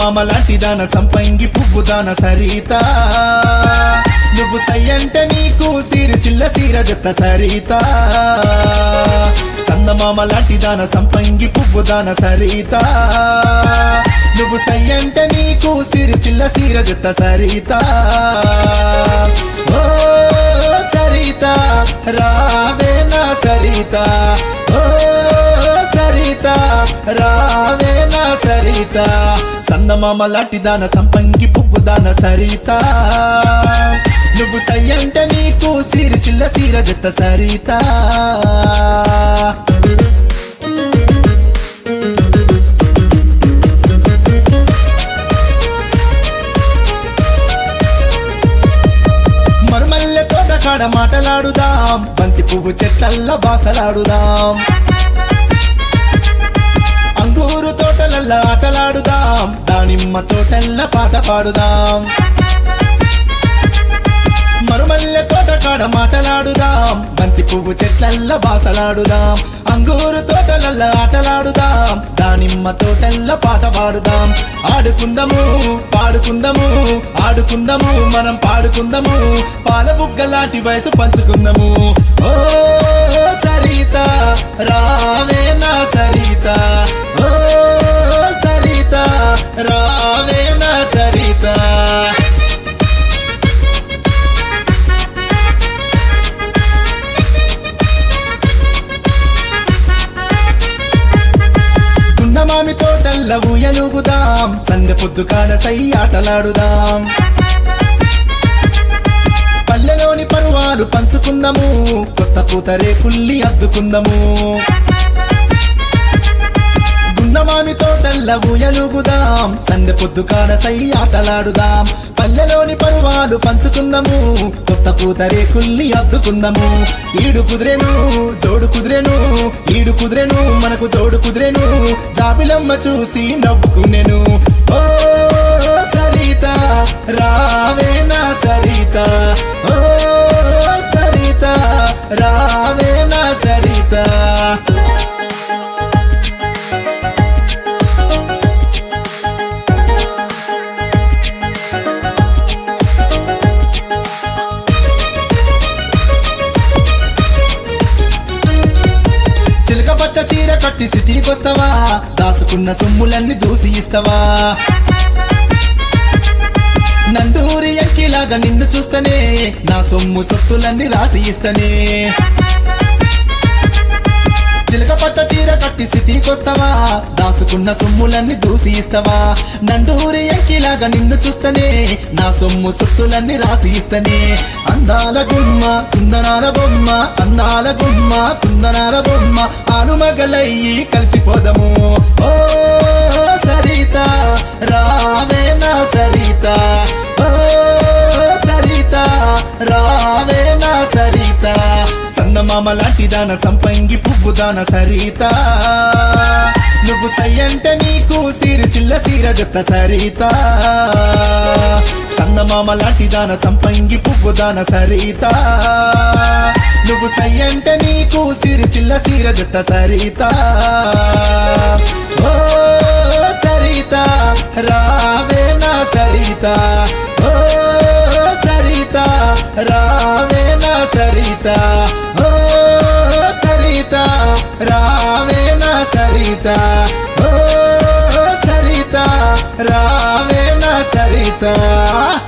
సందమామ లాంటి దాన సంపంగి పువ్వు దాన సరిత నువ్వు సయ్యంటే నీకు సిరిసిల్ల సీర జత సరిత సందమామ లాంటి దాన సంపంగి పువ్వు దాన సరిత నువ్వు సయ్యంటే నీకు సిరిసిల్ల సీర జత సరిత ఓ సరిత రావే నా సరిత ఓ సరిత రావే నా సరిత సందమామ లాంటి దాన సంపంగి పువ్వు దాన సరిత నువ్వు సయ్యంటే నీకు సిరిసిల్ల సీర జత సరిత మరుమల్లె తోట కాడ మాటలాడుదాం బంతి పువ్వు చెట్లల్ల బాసలాడుదాం అంగూరు తోటలల్ల ఆటలాడుదాం దానిమ్మ తోటల్ల పాట పాడుదాం మరుమల్లె తోట కాడ మాటలాడుదాం బంతి పువ్వు చెట్లల్ల బాసలాడుదాం అంగూరు తోటలల్ల ఆటలాడుదాం దానిమ్మ తోటల్ల పాట పాడుదాం ఆడుకుందము పాడుకుందము ఆడుకుందము మనం పాడుకుందము పాల బుగ్గలాంటి వయసు పంచుకుందము ఓ సరిత రావే నా సరిత ఓ సరిత రావే నా సరిత గుండమామి తోటల్ల ఊయలుగుదాం సందె పొద్దు కాడ సై ఆటలాడుదాం పల్లెలోని పరువాలు పంచుకుందాము కొత్త పూత రేకుల్ని అద్దుకుందాము గుండమామి తోటల్ల ఊయలుగుదాం సందె పొద్దు కాడ సై ఆటలాడుదాం పల్లెలోని పరువాలు పంచుకుందాము కొత్త పూత రేకుల్ని అద్దుకుందాము ఈడు కుదిరెను జోడు కుదిరెను ఈడు కుదిరెను మనకు జోడు కుదిరెను జాబిలమ్మ చూసి నవ్వుకునేను ఓ సరిత రావే నా సరిత ఓ సరిత రావే నా సరిత చిలక పచ్చ చీర కట్టి సిటీకొస్తావా దాసుకున్న సొమ్ములన్నీ దూసి ఇస్తావా నందూరి ఎంకిలాగా నిన్ను చూస్తనే నా సొమ్ము సొత్తులన్నీ రాసి ఇస్తనే చిలక పచ్చ చీర కట్టి సిటీకొస్తావా దాసుకున్న సొమ్ములన్నీ దూసి ఇస్తావా నండూరి ఎంకిలాగా నిన్ను చూస్తనే నా సొమ్ము సొత్తులన్నీ రాసి ఇస్తనే అందాల గుమ్మ కుందనాల బొమ్మ అందాల గుమ్మ కుందనాల బొమ్మ ఆలుమగలయ్యి కలిసిపోదము ఓ సరిత రావే నా సరిత ఓ సరిత రావే నా సరిత సందమామ లాంటి దాన సంపంగి పువ్వు దాన సరిత నువ్వు సయ్యంటే నీకు సిరిసిల్ల సీర జత సరిత సందమామ లాంటి దాన సంపంగి పువ్వు దాన సరిత నువ్వు సయ్యంటే నీకు సిరిసిల్ల సీర జత సరిత ఓ సరిత రావే నా సరిత ఓ సరిత రావే నా సరిత ఓ సరిత రావే నా సరిత ఓ సరిత రావే నా సరిత